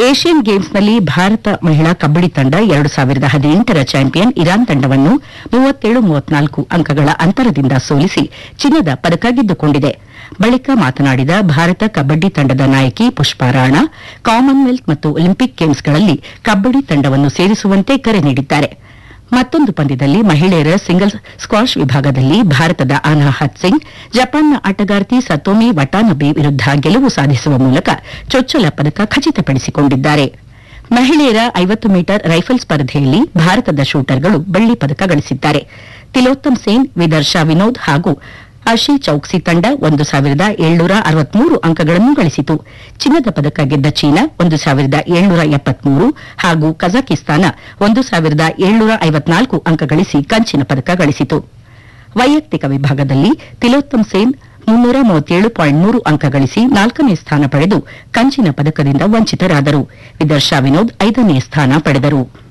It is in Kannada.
ಏಷ್ಯನ್ ಗೇಮ್ಸ್ನಲ್ಲಿ ಭಾರತ ಮಹಿಳಾ ಕಬ್ಬಡಿ ತಂಡ ಎರಡು ಸಾವಿರದ ಹದಿನೆಂಟರ ಚಾಂಪಿಯನ್ ಇರಾನ್ ತಂಡವನ್ನು ಮೂವತ್ತೇಳು ಮೂವತ್ನಾಲ್ಕು ಅಂಕಗಳ ಅಂತರದಿಂದ ಸೋಲಿಸಿ ಚಿನ್ನದ ಪದಕ ಗೆದ್ದುಕೊಂಡಿದೆ ಬಳಿಕ ಮಾತನಾಡಿದ ಭಾರತ ಕಬ್ಬಡಿ ತಂಡದ ನಾಯಕಿ ಪುಷ್ಪಾ ರಾಣಾ ಕಾಮನ್ವೆಲ್ತ್ ಮತ್ತು ಒಲಿಂಪಿಕ್ ಗೇಮ್ಸ್ಗಳಲ್ಲಿ ಕಬ್ಬಡಿ ತಂಡವನ್ನು ಸೇರಿಸುವಂತೆ ಕರೆ ನೀಡಿದ್ದಾರೆ ಮತ್ತೊಂದು ಪಂದ್ಯದಲ್ಲಿ ಮಹಿಳೆಯರ ಸಿಂಗಲ್ಸ್ ಸ್ಕ್ವಾಷ್ ವಿಭಾಗದಲ್ಲಿ ಭಾರತದ ಅನಾಹತ್ ಸಿಂಗ್ ಜಪಾನ್ನ ಆಟಗಾರ್ತಿ ಸತೋಮಿ ವಟಾನಬೆ ವಿರುದ್ಧ ಗೆಲುವು ಸಾಧಿಸುವ ಮೂಲಕ ಚೊಚ್ಚಲ ಪದಕ ಖಚಿತಪಡಿಸಿಕೊಂಡಿದ್ದಾರೆ ಮಹಿಳೆಯರ ಐವತ್ತು ಮೀಟರ್ ರೈಫಲ್ ಸ್ಪರ್ಧೆಯಲ್ಲಿ ಭಾರತದ ಶೂಟರ್ಗಳು ಬೆಳ್ಳಿ ಪದಕ ಗಳಿಸಿದ್ದಾರೆ ತಿಲೋತ್ತಮ್ ಸೇನ್ ವಿದರ್ಶಾ ವಿನೋದ್ ಹಾಗೂ ಅಶಿ ಚೌಕ್ಸಿ ತಂಡ ಒಂದು ಸಾವಿರದ ಏಳ್ನೂರ ಅರವತ್ಮೂರು ಅಂಕಗಳನ್ನು ಗಳಿಸಿತು ಚಿನ್ನದ ಪದಕ ಗೆದ್ದ ಚೀನಾ ಒಂದು ಸಾವಿರದ ಏಳ್ನೂರ ಎಪ್ಪತ್ಮೂರು ಹಾಗೂ ಕಜಕಿಸ್ತಾನ ಒಂದು ಸಾವಿರದ ಏಳ್ನೂರ ಐವತ್ನಾಲ್ಕು ಅಂಕ ಗಳಿಸಿ ಕಂಚಿನ ಪದಕ ಗಳಿಸಿತು ವೈಯಕ್ತಿಕ ವಿಭಾಗದಲ್ಲಿ ತಿಲೋತ್ತಮ್ ಸೇನ್ ಮುನ್ನೂರ ಮೂವತ್ತೇಳು ಪಾಯಿಂಟ್ ಮೂರು ಅಂಕ ಗಳಿಸಿ ನಾಲ್ಕನೇ ಸ್ಥಾನ ಪಡೆದು ಕಂಚಿನ ಪದಕದಿಂದ ವಂಚಿತರಾದರು ವಿದರ್ಶಾ ವಿನೋದ್ ಐದನೇ ಸ್ಥಾನ ಪಡೆದರು